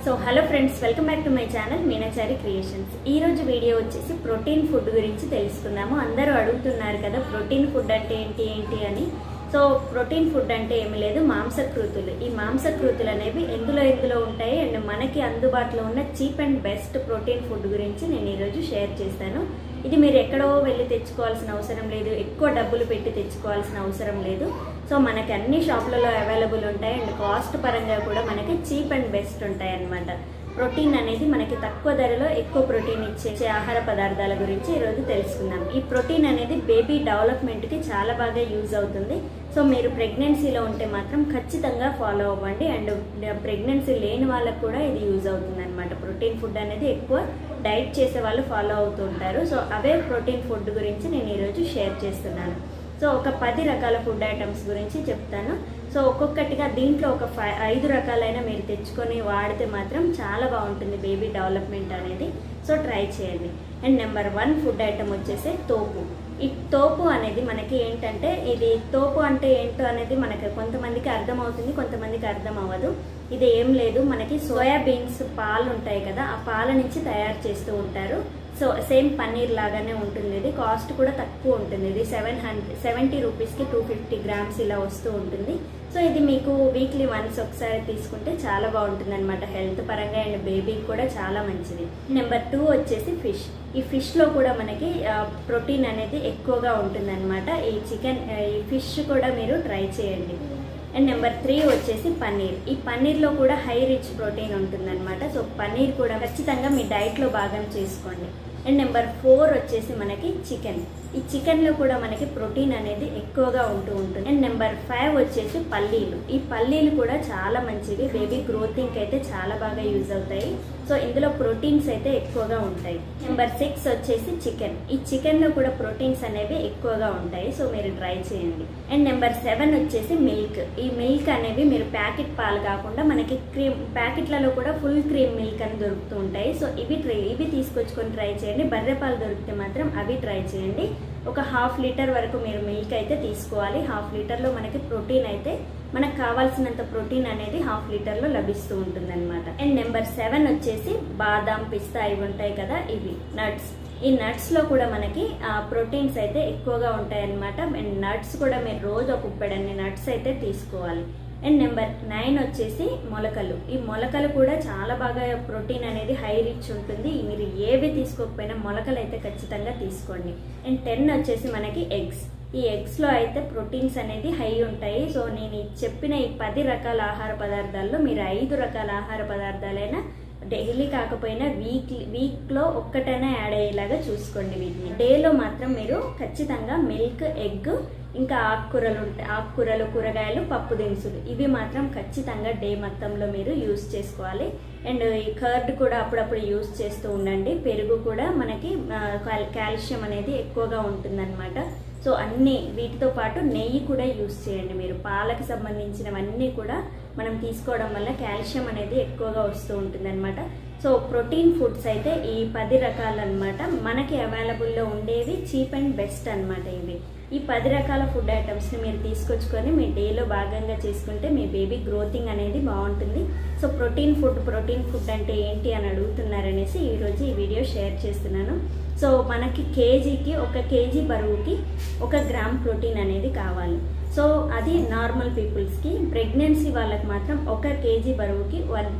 so hello friends welcome back to my channel Meenachari creations ఈ రోజు video వచ్చేసి protein food గురించి తెలుసుకుందాము అందరూ అడుగుతున్నారు కదా ప్రోటీన్ ఫుడ్ అంటే ఏంటి ఏంటి అని సో ప్రోటీన్ ఫుడ్ అంటే ఏమి లేదు మాంసకృతులు ఈ మాంసకృతులు అనేవి ఎందులో ఎందులో ఉంటాయి అండ్ మనకి అందుబాటులో ఉన్న cheap and best protein food గురించి నేను ఈరోజు షేర్ చేస్తాను ఇది మీరు ఎక్కడో వెళ్ళి తెచ్చుకోవాల్సిన అవసరం లేదు ఎక్కువ డబ్బులు పెట్టి తెచ్చుకోవాల్సిన అవసరం లేదు సో మనకి అన్ని షాపులలో అవైలబుల్ ఉంటాయి అండ్ కాస్ట్ పరంగా కూడా మనకి చీప్ అండ్ బెస్ట్ ఉంటాయి అన్నమాట ప్రోటీన్ అనేది మనకి తక్కువ ధరలో ఎక్కువ ప్రోటీన్ ఇచ్చే ఆహార పదార్థాల గురించి ఈరోజు తెలుసుకుందాం ఈ ప్రోటీన్ అనేది బేబీ డెవలప్మెంట్కి చాలా బాగా యూజ్ అవుతుంది సో మీరు ప్రెగ్నెన్సీలో ఉంటే మాత్రం ఖచ్చితంగా ఫాలో అవ్వండి అండ్ ప్రెగ్నెన్సీ లేని వాళ్ళకు కూడా ఇది యూజ్ అవుతుంది అనమాట ప్రోటీన్ ఫుడ్ అనేది ఎక్కువ డైట్ చేసే వాళ్ళు ఫాలో అవుతూ ఉంటారు సో అవే ప్రోటీన్ ఫుడ్ గురించి నేను ఈరోజు షేర్ చేస్తున్నాను సో ఒక పది రకాల ఫుడ్ ఐటమ్స్ గురించి చెప్తాను సో ఒక్కొక్కటిగా దీంట్లో ఒక ఫైవ్ ఐదు రకాలైన మీరు తెచ్చుకొని వాడితే మాత్రం చాలా బాగుంటుంది బేబీ డెవలప్మెంట్ అనేది సో ట్రై చేయండి and number one food item వచ్చేసి తోపు ఈ తోపు అనేది మనకి ఏంటంటే ఇది తోపు అంటే ఏంటో అనేది మనకి కొంతమందికి అర్థమవుతుంది కొంతమందికి అర్థం అవ్వదు ఇది ఏం లేదు మనకి సోయా బీన్స్ పాలు ఉంటాయి కదా ఆ పాల నుంచి తయారు చేస్తూ ఉంటారు సో సేమ్ పన్నీర్ లాగానే ఉంటుంది ఇది కాస్ట్ కూడా తక్కువ ఉంటుంది ఇది సెవెన్ హండ్రెడ్ సెవెంటీ రూపీస్కి టూ ఫిఫ్టీ గ్రామ్స్ ఇలా వస్తూ ఉంటుంది సో ఇది మీకు వీక్లీ వన్స్ ఒకసారి తీసుకుంటే చాలా బాగుంటుంది అనమాట హెల్త్ పరంగా అండ్ బేబీకి కూడా చాలా మంచిది నెంబర్ టూ వచ్చేసి ఫిష్ ఈ ఫిష్లో కూడా మనకి ప్రోటీన్ అనేది ఎక్కువగా ఉంటుంది అనమాట ఈ చికెన్ ఈ ఫిష్ కూడా మీరు ట్రై చేయండి అండ్ నెంబర్ త్రీ వచ్చేసి పన్నీర్ ఈ పన్నీర్లో కూడా హై రిచ్ ప్రోటీన్ ఉంటుందన్నమాట సో పన్నీర్ కూడా ఖచ్చితంగా మీ డైట్లో భాగం చేసుకోండి అండ్ నెంబర్ ఫోర్ వచ్చేసి మనకి చికెన్ ఈ చికెన్లో కూడా మనకి ప్రోటీన్ అనేది ఎక్కువగా ఉంటూ ఉంటుంది అండ్ నెంబర్ ఫైవ్ వచ్చేసి పల్లీలు ఈ పల్లీలు కూడా చాలా మంచివి బేబీ గ్రోతింగ్కి అయితే చాలా బాగా యూజ్ అవుతాయి సో ఇందులో ప్రోటీన్స్ అయితే ఎక్కువగా ఉంటాయి నెంబర్ సిక్స్ వచ్చేసి చికెన్ ఈ చికెన్లో కూడా ప్రోటీన్స్ అనేవి ఎక్కువగా ఉంటాయి సో మీరు ట్రై చేయండి అండ్ నెంబర్ సెవెన్ వచ్చేసి మిల్క్ ఈ మిల్క్ అనేవి మీరు ప్యాకెట్ పాలు కాకుండా మనకి క్రీమ్ ప్యాకెట్లలో కూడా ఫుల్ క్రీమ్ మిల్క్ అని దొరుకుతూ ఉంటాయి సో ఇవి ట్రై ఇవి తీసుకొచ్చుకొని ట్రై చేయండి బర్రె పాలు దొరికితే మాత్రం అవి ట్రై చేయండి ఒక హాఫ్ లీటర్ వరకు మీరు మిల్క్ అయితే తీసుకోవాలి హాఫ్ లీటర్లో మనకి ప్రోటీన్ అయితే మనకు కావాల్సినంత ప్రోటీన్ అనేది హాఫ్ లీటర్లో లభిస్తూ ఉంటుంది అనమాట అండ్ నెంబర్ సెవెన్ వచ్చేసి బాదాం పిస్తా ఇవి ఉంటాయి కదా ఇవి నట్స్ ఈ నట్స్లో కూడా మనకి ప్రోటీన్స్ అయితే ఎక్కువగా ఉంటాయి అనమాట అండ్ నట్స్ కూడా మీరు రోజు ఒక ఉప్పెడన్ని నట్స్ అయితే తీసుకోవాలి అండ్ నెంబర్ నైన్ వచ్చేసి మొలకలు ఈ మొలకలు కూడా చాలా బాగా ప్రోటీన్ అనేది హై రిచ్ ఉంటుంది మీరు ఏవి తీసుకోకపోయినా మొలకలు అయితే ఖచ్చితంగా తీసుకోండి అండ్ టెన్ వచ్చేసి మనకి ఎగ్స్ ఈ ఎగ్స్లో అయితే ప్రోటీన్స్ అనేది హై ఉంటాయి సో నేను చెప్పిన ఈ పది రకాల ఆహార పదార్థాల్లో మీరు ఐదు రకాల ఆహార పదార్థాలైనా డైలీ కాకపోయినా వీక్ వీక్లో ఒక్కటైనా యాడ్ అయ్యేలాగా చూసుకోండి వీటిని డేలో మాత్రం మీరు ఖచ్చితంగా మిల్క్ ఎగ్ ఇంకా ఆకుకూరలు ఉంటాయి ఆకుకూరలు కూరగాయలు పప్పు దినుసులు ఇవి మాత్రం ఖచ్చితంగా డే మొత్తంలో మీరు యూస్ చేసుకోవాలి అండ్ ఈ కర్డ్ కూడా అప్పుడప్పుడు యూస్ చేస్తూ ఉండండి పెరుగు కూడా మనకి కాల్షియం అనేది ఎక్కువగా ఉంటుందన్నమాట సో అన్ని వీటితో పాటు నెయ్యి కూడా యూస్ చేయండి మీరు పాలకు సంబంధించినవన్నీ కూడా మనం తీసుకోవడం వల్ల కాల్షియం అనేది ఎక్కువగా వస్తూ ఉంటుందన్నమాట సో ప్రోటీన్ ఫుడ్స్ అయితే ఈ పది రకాలన్నమాట మనకి అవైలబుల్లో ఉండేవి చీప్ అండ్ బెస్ట్ అనమాట ఇవి ఈ పది రకాల ఫుడ్ ఐటమ్స్ని మీరు తీసుకొచ్చుకొని మీ డేలో భాగంగా చేసుకుంటే మీ బేబీ గ్రోతింగ్ అనేది బాగుంటుంది so protein food protein food అంటే ఏంటి అని అడుగుతున్నారనేసి ఈరోజు ఈ వీడియో షేర్ చేస్తున్నాను సో మనకి కేజీకి ఒక కేజీ బరువుకి ఒక గ్రామ్ ప్రోటీన్ అనేది కావాలి సో అది నార్మల్ పీపుల్స్కి ప్రెగ్నెన్సీ వాళ్ళకి మాత్రం ఒక కేజీ బరువుకి వన్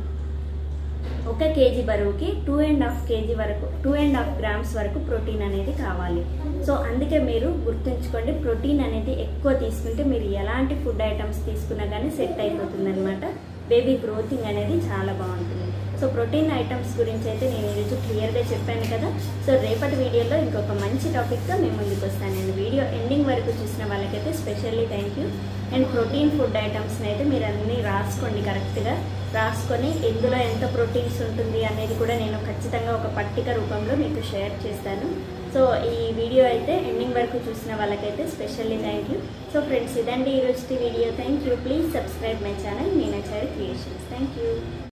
ఒక కేజీ బరువుకి టూ అండ్ హాఫ్ కేజీ వరకు టూ అండ్ హాఫ్ గ్రామ్స్ వరకు ప్రోటీన్ అనేది కావాలి సో అందుకే మీరు గుర్తుంచుకోండి ప్రోటీన్ అనేది ఎక్కువ తీసుకుంటే మీరు ఎలాంటి ఫుడ్ ఐటమ్స్ తీసుకున్నా కానీ సెట్ అయిపోతుంది అనమాట బేబీ గ్రోతింగ్ అనేది చాలా బాగుంటుంది సో ప్రోటీన్ ఐటమ్స్ గురించి అయితే నేను ఈరోజు క్లియర్గా చెప్పాను కదా సో రేపటి వీడియోలో ఇంకొక మంచి టాపిక్తో మేము ముందుకు వస్తాను నేను వీడియో ఎండింగ్ వరకు చూసిన వాళ్ళకైతే specially thank you and protein food ఐటమ్స్ని అయితే మీరు అన్నీ రాసుకోండి కరెక్ట్గా రాసుకొని ఎందులో ఎంత ప్రోటీన్స్ ఉంటుంది అనేది కూడా నేను ఖచ్చితంగా ఒక పట్టిక రూపంలో మీకు షేర్ చేస్తాను సో ఈ వీడియో అయితే ఎండింగ్ వరకు చూసిన వాళ్ళకైతే specially thank you so friends ఇదండి ఈరోజు video thank you please subscribe my channel Meenachari creations thank you